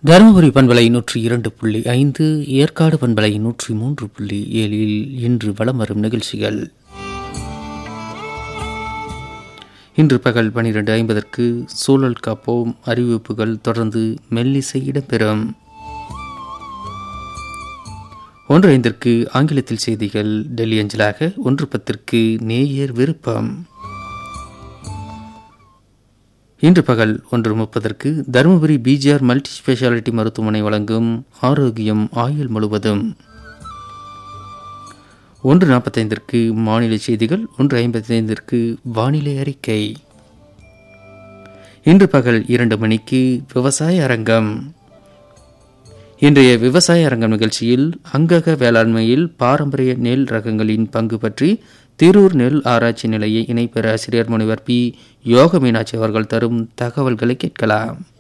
தருமபுரி பண்பலை நூற்றி இரண்டு புள்ளி ஐந்து ஏற்காடு பண்பலை நூற்றி மூன்று புள்ளி ஏழில் இன்று வலம் வரும் நிகழ்ச்சிகள் இன்று பகல் பனிரெண்டு ஐம்பதற்கு சூழல் காப்போம் அறிவிப்புகள் தொடர்ந்து மெல்லிசை இடம்பெறும் ஒன்று ஐந்திற்கு ஆங்கிலத்தில் செய்திகள் டெல்லி அஞ்சலாக ஒன்று பத்திற்கு நேயர் விருப்பம் இன்று பகல் ஒன்று முப்பதற்கு தருமபுரி பிஜிஆர் மல்டி ஸ்பெஷாலிட்டி மருத்துவமனை வழங்கும் ஆரோக்கியம் ஆயுள் முழுவதும் ஒன்று நாற்பத்தைந்திற்கு மாநில செய்திகள் ஒன்று ஐம்பத்தைந்திற்கு வானிலை அறிக்கை இன்று பகல் இரண்டு மணிக்கு விவசாய அரங்கம் இன்றைய விவசாய அரங்கம் நிகழ்ச்சியில் அங்கக வேளாண்மையில் பாரம்பரிய நெல் ரகங்களின் பங்கு பற்றி திரூர் நெல் ஆராய்ச்சி நிலைய இணை பேராசிரியர் முனைவர் பி யோக மீனாட்சி அவர்கள் தரும் தகவல்களை கேட்கலாம்